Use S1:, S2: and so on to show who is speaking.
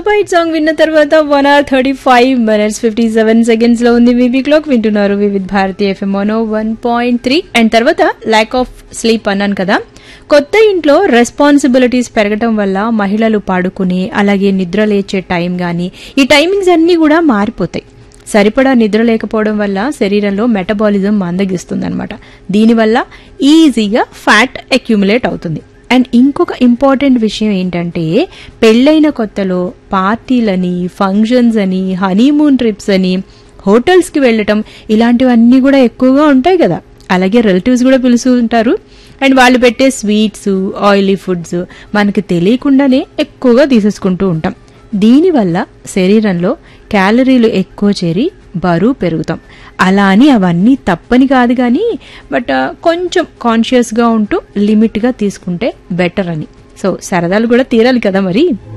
S1: super hit song విన్న తర్వాత one hour thirty five minutes fifty seven seconds లో ఉంది వీబీ క్లాక్ వింటున్నారు Vividh Bharati FM mono one point three and తర్వాత ల్యాక్ ఆఫ్ స్లీప్ అన్నాను కదా కొత్త ఇంట్లో రెస్పాన్సిబిలిటీస్ పెరగటం వల్ల మహిళలు పడుకునే అలాగే నిద్ర లేచే టైం గాని ఈ టైమింగ్స్ అన్నీ కూడా మారిపోతాయి సరిపడా నిద్ర లేకపోవడం వల్ల శరీరంలో మెటబాలిజం మందగిస్తుందన్నమాట దీనివల్ల ఈజీగా ఫ్యాట్ అక్యుములేట్ అవుతుంది అండ్ ఇంకొక ఇంపార్టెంట్ విషయం ఏంటంటే పెళ్ళైన కొత్తలో పార్టీలని ఫంక్షన్స్ అని హనీమూన్ ట్రిప్స్ అని హోటల్స్కి వెళ్ళటం ఇలాంటివన్నీ కూడా ఎక్కువగా ఉంటాయి కదా అలాగే రిలేటివ్స్ కూడా పిలుస్తూ ఉంటారు అండ్ వాళ్ళు పెట్టే స్వీట్స్ ఆయిలీ ఫుడ్స్ మనకి తెలియకుండానే ఎక్కువగా తీసేసుకుంటూ ఉంటాం దీనివల్ల శరీరంలో క్యాలరీలు ఎక్కువ చేరి బరువు పెరుగుతాం అలా అని అవన్నీ తప్పని కాదు కానీ బట్ కొంచెం కాన్షియస్గా ఉంటూ లిమిట్గా తీసుకుంటే బెటర్ అని సో సరదాలు కూడా తీరాలి కదా మరి